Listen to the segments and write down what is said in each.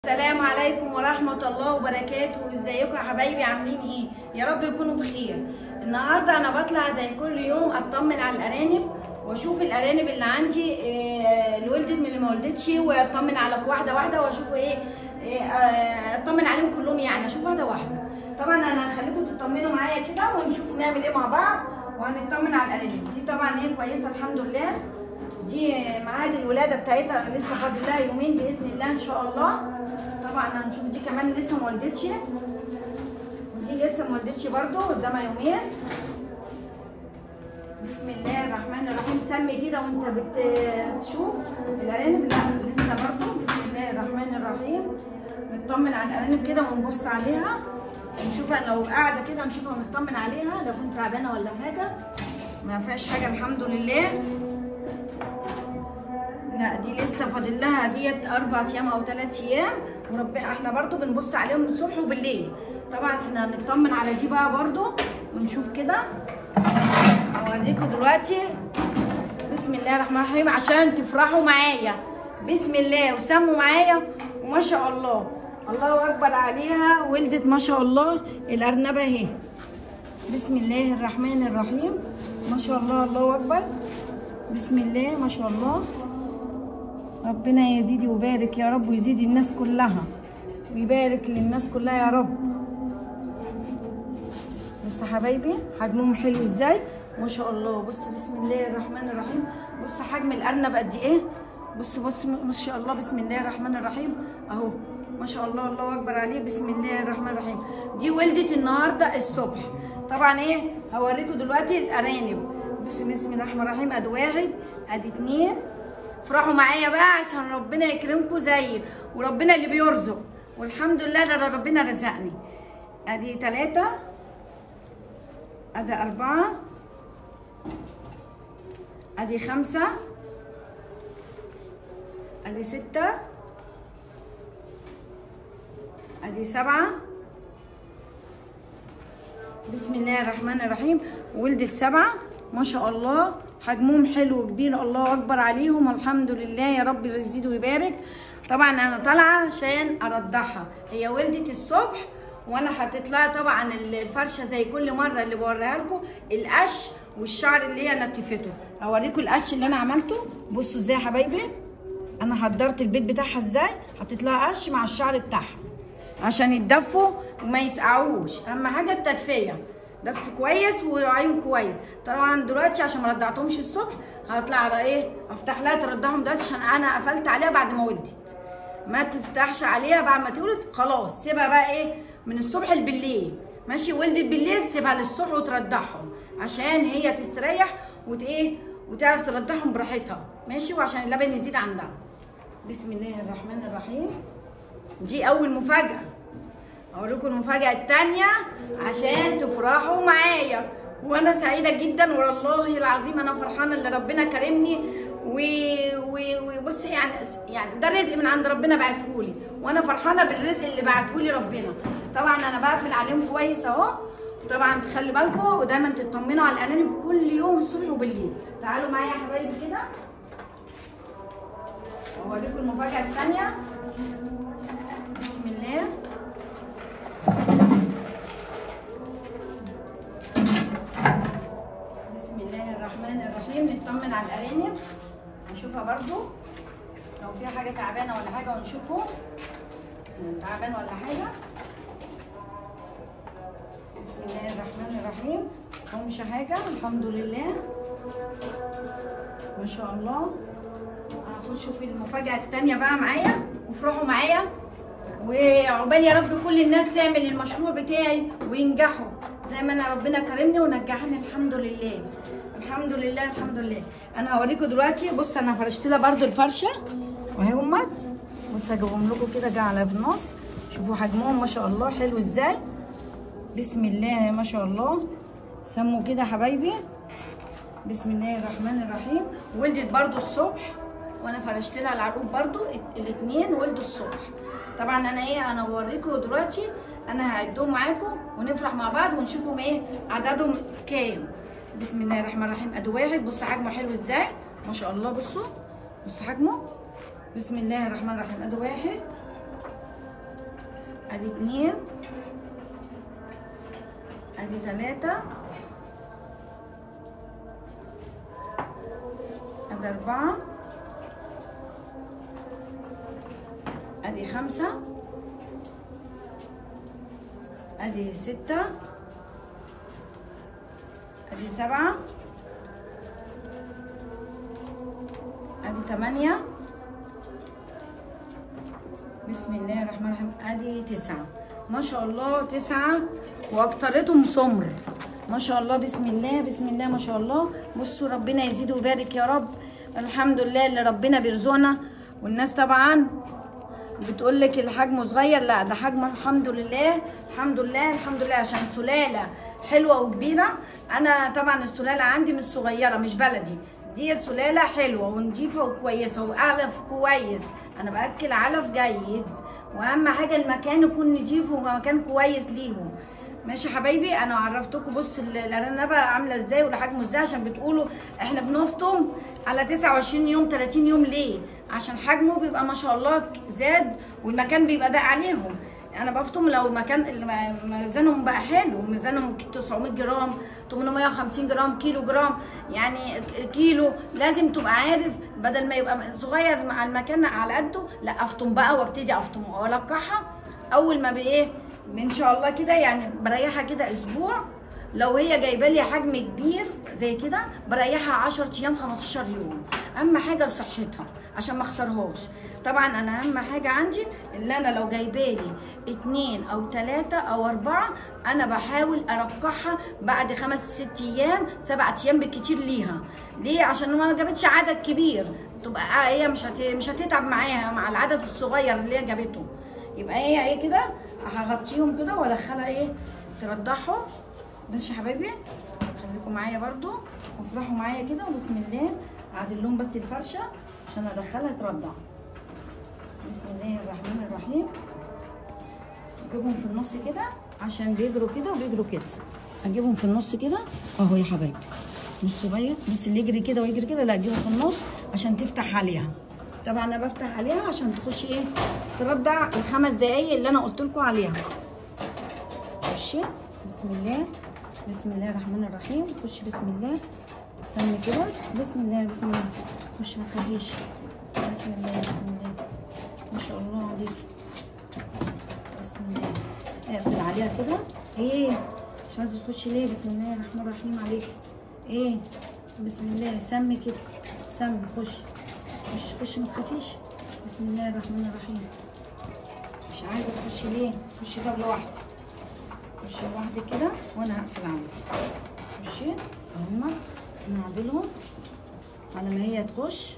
السلام عليكم ورحمة الله وبركاته ازيكم يا حبايبي عاملين ايه يا رب يكونوا بخير النهاردة انا بطلع زي كل يوم اطمن على الارانب واشوف الارانب اللي عندي إيه اللي ولدت من اللي ما ولدتش واطمن على واحدة واحدة واشوف ايه, إيه آه، اطمن عليهم كلهم يعني اشوف واحدة واحدة طبعا انا هخليكم تطمنوا معايا كده ونشوف نعمل ايه مع بعض وهنطمن على الارانب دي طبعا هي كويسة الحمد لله دي ميعاد الولاده بتاعتها لسه فاضل لها يومين باذن الله ان شاء الله طبعا هنشوف دي كمان لسه ما ولدتش ودي لسه ما ولدتش برده قدامها يومين بسم الله الرحمن الرحيم سمي كده وانت بتشوف الارانب لا لسه برده بسم الله الرحمن الرحيم نطمن على الارانب كده ونبص عليها ونشوفها لو قاعده كده نشوفها ونطمن عليها لو كنت تعبانه ولا حاجه ما فيهاش حاجه الحمد لله لا دي لسه فاضل لها ديت اربع ايام او ثلاث ايام وربنا احنا برضو بنبص عليهم الصبح وبالليل طبعا احنا هنطمن على دي بقى برضو ونشوف كده اوريكم دلوقتي بسم الله الرحمن الرحيم عشان تفرحوا معايا بسم الله وسموا معايا وما شاء الله الله اكبر عليها ولدت ما شاء الله الارنبه اهي بسم الله الرحمن الرحيم ما شاء الله الله اكبر بسم الله ما شاء الله ربنا يزيد ويبارك يا رب ويزيد الناس كلها ويبارك للناس كلها يا رب بص حبايبي حجمهم حلو ازاي ما شاء الله بص بسم الله الرحمن الرحيم بص حجم الارنب قد ايه بص بص ما شاء الله بسم الله الرحمن الرحيم اهو ما شاء الله الله اكبر عليه بسم الله الرحمن الرحيم دي ولدت النهارده الصبح طبعا ايه هوريكم دلوقتي الارانب بسم بسم الله الرحمن الرحيم ادي واحد ادي اتنين افرحوا معايا بقى عشان ربنا يكرمكم زيي وربنا اللي بيرزق والحمد لله ده ربنا رزقني ادي ثلاثة ادي أربعة ادي خمسة ادي ستة ادي سبعة بسم الله الرحمن الرحيم ولدت سبعة ما شاء الله حجمهم حلو وكبير الله اكبر عليهم الحمد لله يا رب يزيد ويبارك طبعا انا طالعه عشان ارضعها هي ولدت الصبح وانا حطيت لها طبعا الفرشه زي كل مره اللي بوريها لكم القش والشعر اللي هي نتفته هوريكم القش اللي انا عملته بصوا ازاي يا حبايبي انا حضرت البيت بتاعها ازاي حطيت لها قش مع الشعر بتاعها عشان يتدفوا وما يسقعوش اهم حاجه التدفيه دف كويس وعين كويس طبعا دلوقتي عشان ما رضعتهمش الصبح هطلع على ايه افتح لها ترضعهم دلوقتي عشان انا قفلت عليها بعد ما ولدت ما تفتحش عليها بعد ما تولد خلاص سيبها بقى ايه من الصبح بالليل ماشي ولدت بالليل سيبها للصبح وترضعهم عشان هي تستريح وت ايه وتعرف ترضعهم براحتها ماشي وعشان اللبن يزيد عندها بسم الله الرحمن الرحيم دي اول مفاجاه اوريكم المفاجاه الثانيه عشان تفرحوا معايا وانا سعيده جدا والله العظيم انا فرحانه اللي ربنا كرمني وبصي يعني يعني ده رزق من عند ربنا بعتهولي وانا فرحانه بالرزق اللي بعتهولي ربنا طبعا انا بقفل عليهم كويس اهو طبعا تخلي بالكم ودايما تطمنوا على الارانب كل يوم الصبح وبالليل تعالوا معايا يا حبايبي كده اوريكم المفاجاه الثانيه بسم الله بسم الله الرحمن الرحيم نطمن على الارانب نشوفها برضو لو فيها حاجه تعبانه ولا حاجه ونشوفه تعبان ولا حاجه بسم الله الرحمن الرحيم مش حاجه الحمد لله ما شاء الله هخش في المفاجاه الثانيه بقى معايا وافرحوا معايا وعقبال يا رب كل الناس تعمل المشروع بتاعي وينجحوا زي ما انا ربنا كرمني ونجحني الحمد لله الحمد لله الحمد لله انا هوريكم دلوقتي بص انا فرشت لها برده الفرشه وهي همت بص هجيبهم لكم كده جه على في النص شوفوا حجمهم ما شاء الله حلو ازاي بسم الله ما شاء الله سموا كده حبايبي بسم الله الرحمن الرحيم ولدت برده الصبح وانا فرشت لها العروق برده الاثنين ولدوا الصبح طبعا انا ايه انا بوريكم دلوقتي انا هعدهم معاكم ونفرح مع بعض ونشوفهم ايه عددهم كام بسم الله الرحمن الرحيم ادي واحد بص حجمه حلو ازاي ما شاء الله بصوا بصوا حجمه بسم الله الرحمن الرحيم ادي واحد ادي اتنين ادي تلاتة ادي اربعة ادي خمسة ادي ستة ادي سبعة ادي تمانية بسم الله الرحمن الرحيم ادي تسعة ما شاء الله تسعة واكترتهم سمر ما شاء الله بسم الله بسم الله ما شاء الله بصوا ربنا يزيد ويبارك يا رب الحمد لله اللي ربنا بيرزقنا والناس طبعا بتقول لك الحجم صغير لا ده حجم الحمد لله الحمد لله الحمد لله عشان سلاله حلوه وكبيره انا طبعا السلاله عندي مش صغيره مش بلدي ديت سلاله حلوه ونضيفه وكويسه وعلف كويس انا باكل علف جيد واهم حاجه المكان يكون نضيف ومكان كويس ليهم ماشي يا حبايبي انا عرفتكم بص ال- الارنبه عامله ازاي وحجمه ازاي عشان بتقولوا احنا بنفطم على 29 يوم 30 يوم ليه عشان حجمه بيبقى ما شاء الله زاد والمكان بيبقى ضاق عليهم انا بفطم لو المكان الم- ميزانهم بقى حلو ميزانهم 900 جرام 850 جرام كيلو جرام يعني ك- كيلو لازم تبقى عارف بدل ما يبقى صغير مع المكان على قده لا افطم بقى وابتدي افطم والقحها اول ما بايه ان شاء الله كده يعني بريحها كده اسبوع لو هي جايبه لي حجم كبير زي كده بريحها 10 ايام 15 يوم اهم حاجه لصحتها عشان ما اخسرهاش طبعا انا اهم حاجه عندي اللي انا لو جايبه لي اتنين او تلاتة او اربعة انا بحاول ارقعها بعد خمس ست ايام سبعة ايام بالكتير ليها ليه عشان ما جابتش عدد كبير تبقى هي مش هت... مش هتتعب معاها مع العدد الصغير اللي هي جابته يبقى هي ايه كده هغطيهم كده وادخلها ايه ترضعهم ماشي يا حبايبي خليكم معايا برضو وافرحوا معايا كده وبسم الله اعدل لهم بس الفرشه عشان ادخلها ترضع بسم الله الرحمن الرحيم اجيبهم في النص كده عشان بيجروا كده وبيجروا كده اجيبهم في النص كده اهو يا حبايبي مش صغير بص اللي يجري كده ويجري كده لا اجيبه في النص عشان تفتح عليها طبعا انا بفتح عليها عشان تخش ايه ترضع الخمس دقايق اللي انا قلت لكم عليها خشي بسم الله بسم الله الرحمن الرحيم خش بسم الله سمي كده بسم الله بسم الله خش ما تخافيش بسم الله بسم الله ما شاء الله عليك بسم الله اقفل عليها كده ايه مش عايزه تخشي ليه بسم الله الرحمن الرحيم عليك ايه بسم الله سمي كده سمي خش خش خش ما تخافيش بسم الله الرحمن الرحيم مش عايزه تخشي ليه خشي بقى لوحدك خشي لوحدك كده وانا هقفل عليك خشي هما نعدلهم على ما هي تخش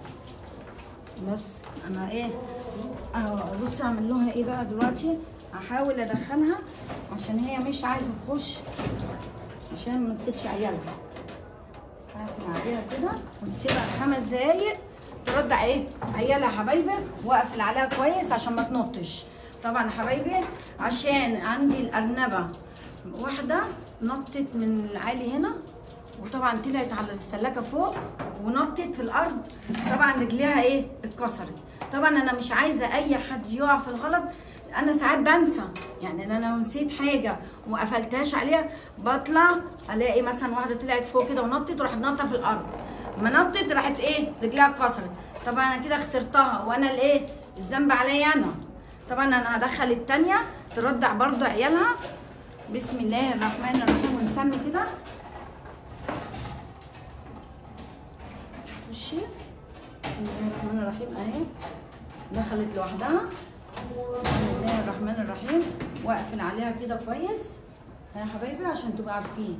بس انا ايه اه بص اعمل لها ايه بقى دلوقتي احاول ادخلها عشان هي مش عايزه تخش عشان ما تسيبش عيالها هقفل عليها كده وتسيبها خمس دقايق ترضع ايه عيالها يا حبايبي واقفل عليها كويس عشان ما تنطش طبعا يا حبايبي عشان عندي الارنبه واحده نطت من العالي هنا وطبعا طلعت على السلاكه فوق ونطت في الارض طبعا رجليها ايه اتكسرت طبعا انا مش عايزه اي حد يقع في الغلط انا ساعات بنسى يعني انا لو نسيت حاجه وما قفلتهاش عليها بطلع الاقي مثلا واحده طلعت فوق كده ونطت وراحت نطه في الارض ما نطت راحت ايه رجليها اتكسرت طبعا انا كده خسرتها وانا الايه الذنب عليا انا طبعا انا هدخل التانية ترضع برضو عيالها بسم الله الرحمن الرحيم ونسمي كده خشي بسم الله الرحمن الرحيم اهي دخلت لوحدها بسم الله الرحمن الرحيم واقفل عليها كده كويس يا حبايبي عشان تبقوا عارفين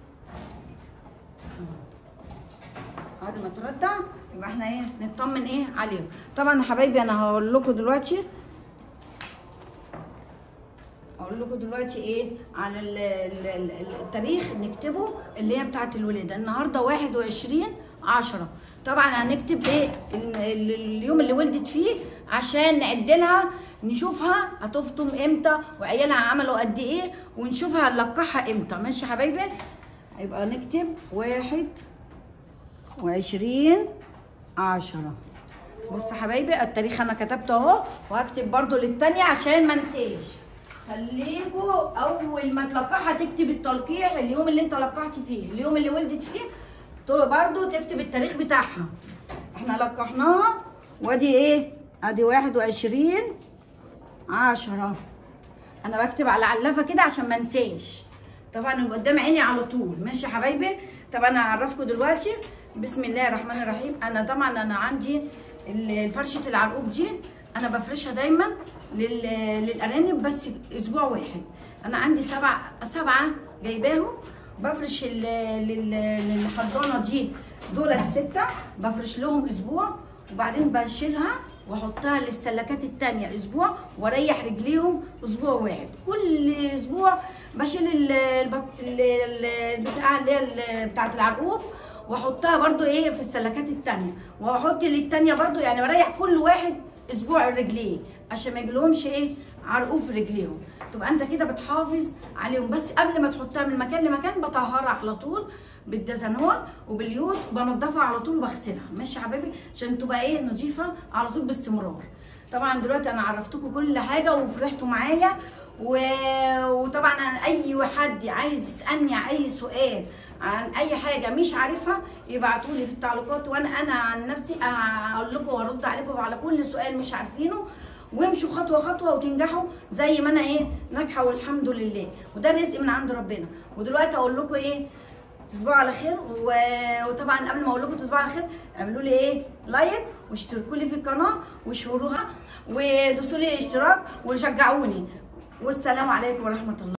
بعد ما ترضع يبقى احنا ايه نطمن ايه عليهم طبعا يا حبايبي انا هقول لكم دلوقتي اقول لكم دلوقتي ايه على ال- ال- ال- التاريخ نكتبه اللي هي بتاعه الولاده النهارده 21 10 طبعا هنكتب ايه ال- ال- اليوم اللي ولدت فيه عشان نعدلها نشوفها هتفطم امتى وعيالها عملوا قد ايه ونشوفها هنلقحها امتى ماشي يا حبايبي يبقى نكتب واحد وعشرين عشرة بص يا حبايبي التاريخ انا كتبته اهو وهكتب برضو للتانية عشان ما انساش خليكوا اول ما تلقحها تكتب التلقيح اليوم اللي انت لقحت فيه اليوم اللي ولدت فيه تو- برضو تكتب التاريخ بتاعها احنا لقحناها وادي ايه ادي واحد وعشرين عشرة انا بكتب على علافه كده عشان ما انساش طبعا يبقى قدام عيني على طول ماشي يا حبايبي طب انا هعرفكم دلوقتي بسم الله الرحمن الرحيم انا طبعا انا عندي ال- فرشه العرقوب دي انا بفرشها دايما لل- للارانب بس اسبوع واحد انا عندي سبع سبعه جايباهم بفرش ال- لل- للحضانه دي دولت سته بفرش لهم اسبوع وبعدين بشيلها واحطها للسلكات التانية اسبوع واريح رجليهم اسبوع واحد كل اسبوع بشيل ال- البط... ال- ال- البتاع اللي هي ال- بتاعت العرقوب واحطها برضو ايه في السلكات التانية واحط للتانية برضو يعني بريح كل واحد اسبوع رجليه عشان ما يجيلهمش ايه عرقوب في رجليهم تبقى انت كده بتحافظ عليهم بس قبل ما تحطها من مكان لمكان بطهرها على طول بالدزنول وباليود بنضفها على طول وبغسلها ماشي يا حبايبي عشان تبقى ايه نظيفه على طول باستمرار طبعا دلوقتي انا عرفتكم كل حاجه وفرحتوا معايا و... وطبعا أنا اي حد عايز يسالني اي سؤال عن اي حاجه مش عارفها يبعتوا لي في التعليقات وانا انا عن نفسي هقول لكم وارد عليكم على كل سؤال مش عارفينه وامشوا خطوه خطوه وتنجحوا زي ما انا ايه ناجحه والحمد لله وده رزق من عند ربنا ودلوقتي اقول لكم ايه تصبحوا على خير و... وطبعا قبل ما اقول لكم تصبحوا على خير اعملوا لي ايه لايك واشتركوا لي في القناه واشهروها ودوسوا لي اشتراك وشجعوني والسلام عليكم ورحمه الله